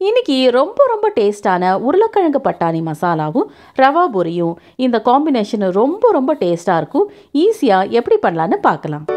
இன்னைக்கு ரொம்ப ரொம்ப டேஸ்டான உருளைக்கிழங்கு பட்டாணி மசாலாவும் ரவா பொரியும் இந்த காம்பினேஷன் ரொம்ப ரொம்ப டேஸ்டாக இருக்கும் ஈஸியாக எப்படி பண்ணலான்னு பார்க்கலாம்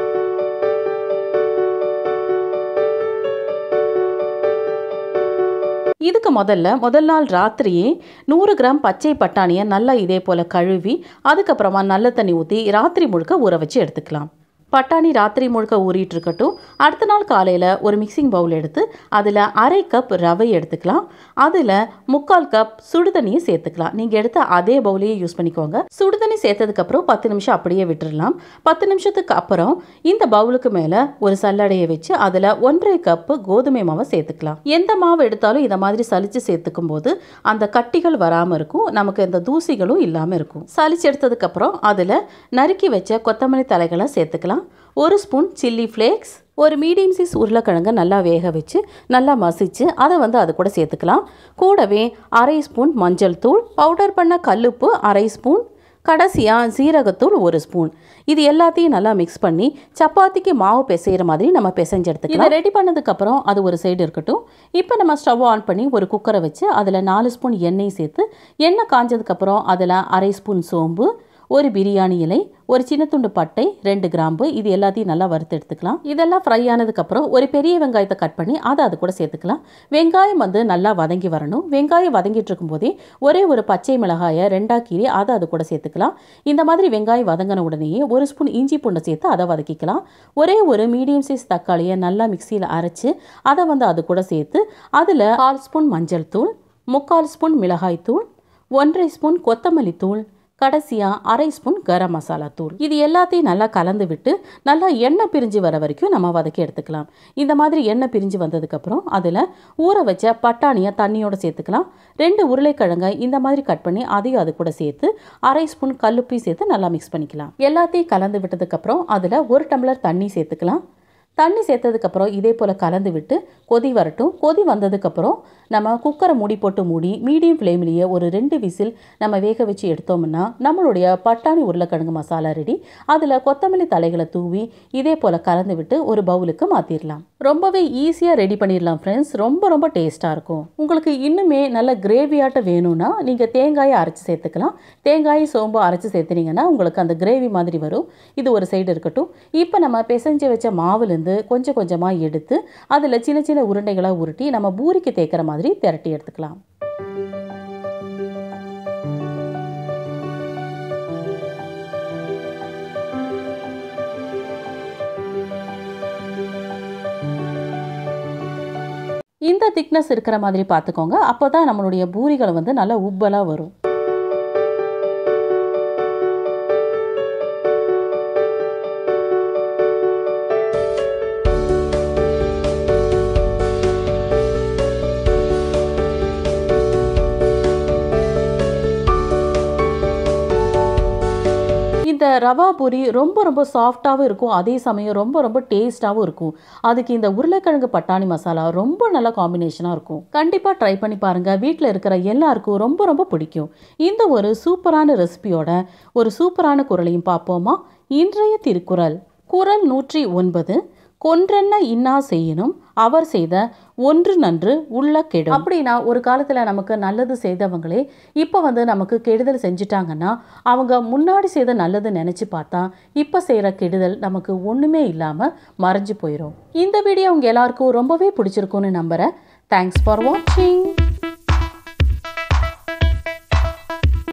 இதுக்கு முதல்ல முதல் நாள் ராத்திரியே நூறு கிராம் பச்சை பட்டாணியை நல்லா இதே போல் கழுவி அதுக்கப்புறமா நல்ல தண்ணி ஊற்றி ராத்திரி முழுக்க ஊற வச்சு எடுத்துக்கலாம் பட்டாணி ராத்திரி முழுக்க ஊறிட்டு இருக்கட்டும் அடுத்த நாள் காலையில் ஒரு மிக்சிங் பவுல் எடுத்து அதில் அரை கப் ரவை எடுத்துக்கலாம் அதில் முக்கால் கப் சுடுதண்ணியை சேர்த்துக்கலாம் நீங்கள் எடுத்த அதே பவுலையே யூஸ் பண்ணிக்கோங்க சுடுதண்ணி சேர்த்ததுக்கப்புறம் பத்து நிமிஷம் அப்படியே விட்டுறலாம் பத்து நிமிஷத்துக்கு அப்புறம் இந்த பவுலுக்கு மேலே ஒரு சல்லடையை வச்சு அதில் ஒன்றரை கப்பு கோதுமை மாவை சேர்த்துக்கலாம் எந்த மாவு எடுத்தாலும் இதை மாதிரி சலிச்சு சேர்த்துக்கும் போது அந்த கட்டிகள் வராமல் இருக்கும் நமக்கு இந்த தூசிகளும் இல்லாமல் இருக்கும் சலிச்சு எடுத்ததுக்கப்புறம் அதில் நறுக்கி வச்ச கொத்தமல்லி தலைகளை சேர்த்துக்கலாம் ஒரு ஸ்பூன் சில்லி ஃப்ளேக்ஸ் ஒரு மீடியம் சைஸ் உருளைக்கிழங்கை நல்லா வேக வச்சு நல்லா மசிச்சு அதை வந்து அது கூட சேர்த்துக்கலாம் கூடவே அரை ஸ்பூன் மஞ்சள் தூள் பவுடர் பண்ண கல்லுப்பு அரை ஸ்பூன் கடைசியாக சீரகத்தூள் ஒரு ஸ்பூன் இது எல்லாத்தையும் நல்லா மிக்ஸ் பண்ணி சப்பாத்திக்கு மாவு பிசைகிற மாதிரி நம்ம பிசைஞ்சு எடுத்துக்கலாம் இதை ரெடி பண்ணதுக்கப்புறம் அது ஒரு சைடு இருக்கட்டும் இப்போ நம்ம ஸ்டவ் ஆன் பண்ணி ஒரு குக்கரை வச்சு அதில் நாலு ஸ்பூன் எண்ணெய் சேர்த்து எண்ணெய் காஞ்சதுக்கப்புறம் அதில் அரை ஸ்பூன் சோம்பு ஒரு பிரியாணி இலை ஒரு சின்ன துண்டு பட்டை ரெண்டு கிராம்பு இது எல்லாத்தையும் நல்லா வறுத்து எடுத்துக்கலாம் இதெல்லாம் ஃப்ரை ஆனதுக்கப்புறம் ஒரு பெரிய வெங்காயத்தை கட் பண்ணி அதை அது கூட சேர்த்துக்கலாம் வெங்காயம் வந்து நல்லா வதங்கி வரணும் வெங்காயம் வதங்கிட்டு இருக்கும்போதே ஒரே ஒரு பச்சை மிளகாயை ரெண்டாக கீறி அதை அது கூட சேர்த்துக்கலாம் இந்த மாதிரி வெங்காயம் வதங்கின உடனேயே ஒரு ஸ்பூன் இஞ்சி பூண்டை சேர்த்து அதை வதக்கிக்கலாம் ஒரே ஒரு மீடியம் சைஸ் தக்காளியை நல்லா மிக்சியில் அரைச்சி அதை வந்து அது கூட சேர்த்து அதில் கால் ஸ்பூன் மஞ்சள் தூள் முக்கால் ஸ்பூன் மிளகாய் தூள் ஒன்றரை ஸ்பூன் கொத்தமல்லி தூள் கடைசியாக அரை ஸ்பூன் கரம் மசாலா தூள் இது எல்லாத்தையும் நல்லா கலந்து விட்டு நல்லா எண்ணெய் பிரிஞ்சு வர வரைக்கும் நம்ம வதக்கி எடுத்துக்கலாம் இந்த மாதிரி எண்ணெய் பிரிஞ்சு வந்ததுக்கப்புறம் அதில் ஊற வச்ச பட்டாணியை தண்ணியோட சேர்த்துக்கலாம் ரெண்டு உருளைக்கிழங்கை இந்த மாதிரி கட் பண்ணி அதையும் அது கூட சேர்த்து அரை ஸ்பூன் கல்லுப்பி சேர்த்து நல்லா மிக்ஸ் பண்ணிக்கலாம் எல்லாத்தையும் கலந்து விட்டதுக்கப்புறம் அதில் ஒரு டம்ளர் தண்ணி சேர்த்துக்கலாம் தண்ணி சேர்த்ததுக்கப்புறம் இதே போல் கலந்து விட்டு கொதி வரட்டும் கொதி வந்ததுக்கப்புறம் நம்ம குக்கரை மூடி போட்டு மூடி மீடியம் ஃப்ளேம்லேயே ஒரு ரெண்டு விசில் நம்ம வேக வச்சு எடுத்தோம்னா நம்மளுடைய பட்டாணி உருளைக்கிழங்கு மசாலா ரெடி அதில் கொத்தமல்லி தலைகளை தூவி இதே போல் கலந்து விட்டு ஒரு பவுலுக்கு மாற்றிடலாம் ரொம்பவே ஈஸியாக ரெடி பண்ணிடலாம் ஃப்ரெண்ட்ஸ் ரொம்ப ரொம்ப டேஸ்ட்டாக இருக்கும் உங்களுக்கு இன்னுமே நல்ல கிரேவியாட்ட வேணும்னா நீங்கள் தேங்காயை அரைச்சி சேர்த்துக்கலாம் தேங்காயை சோம்பு அரைச்சி சேர்த்துனீங்கன்னா உங்களுக்கு அந்த கிரேவி மாதிரி வரும் இது ஒரு சைடு இருக்கட்டும் இப்போ நம்ம பிசைஞ்சு வச்ச மாவுலேருந்து கொஞ்சம் கொஞ்சமாக எடுத்து அதில் சின்ன சின்ன உருண்டைகளாக உருட்டி நம்ம பூரிக்கு தேய்க்கிற மாதிரி திரட்டி எடுத்துக்கலாம் இந்த திக்னஸ் இருக்கிற மாதிரி பார்த்துக்கோங்க அப்போ தான் நம்மளுடைய பூரிகள் வந்து நல்லா உப்பலாக வரும் இந்த ரவா பூரி ரொம்ப ரொம்ப சாஃப்டாகவும் இருக்கும் அதே சமயம் ரொம்ப ரொம்ப டேஸ்ட்டாகவும் இருக்கும் அதுக்கு இந்த உருளைக்கிழங்கு பட்டாணி மசாலா ரொம்ப நல்ல காம்பினேஷனாக இருக்கும் கண்டிப்பாக ட்ரை பண்ணி பாருங்கள் வீட்டில் இருக்கிற எல்லாருக்கும் ரொம்ப ரொம்ப பிடிக்கும் இந்த ஒரு சூப்பரான ரெசிபியோட ஒரு சூப்பரான குரலையும் பார்ப்போமா இன்றைய திருக்குறள் குரல் நூற்றி ஒன்பது கொன்றென்ன இன்னா செய்யணும் அவர் செய்த ஒன்று நன்று உள்ள கெடும் அப்படின்னா ஒரு காலத்தில் நமக்கு நல்லது செய்தவங்களே இப்போ வந்து நமக்கு கெடுதல் செஞ்சுட்டாங்கன்னா அவங்க முன்னாடி செய்த நல்லது நினச்சி பார்த்தா இப்போ செய்கிற கெடுதல் நமக்கு ஒன்றுமே இல்லாமல் மறைஞ்சு போயிடும் இந்த வீடியோ உங்கள் எல்லாருக்கும் ரொம்பவே பிடிச்சிருக்கும்னு நம்புகிறேன் தேங்க்ஸ் ஃபார் வாட்சிங்